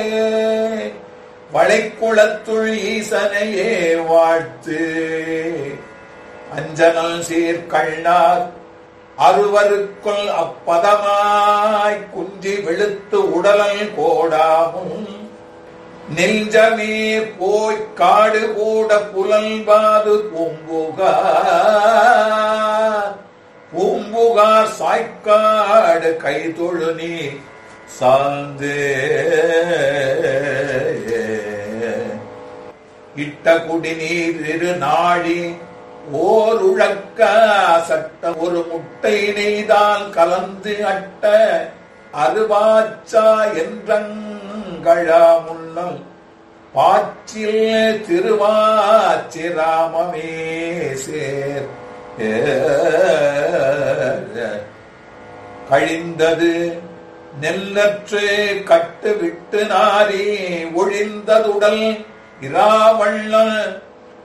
வளைக்குளத்துள் ஈசனையே வாழ்த்து அஞ்சனல் சீர்கண்ணார் அறுவருக்குள் அப்பதமாய் குஞ்சி வெளுத்து உடலல் கோடாமும் நெஞ்சமே போய் காடு கூட புலல்பாது பூம்புகார் பூம்புகார் சாய்க்காடு கைதொழு நீ சார்ந்து இட்ட குடிநீர் இரு நாடி ஓர் உழக்க சட்ட ஒரு முட்டை நெய்தால் கலந்து அட்ட அருவாச்சா என்றங்கழா முன்னம் பாச்சில் திருவாச்சிராமமே சேர் கழிந்தது நெல்லற்று கட்டு விட்டு நாரி ஒழிந்ததுடல் இராவள்ள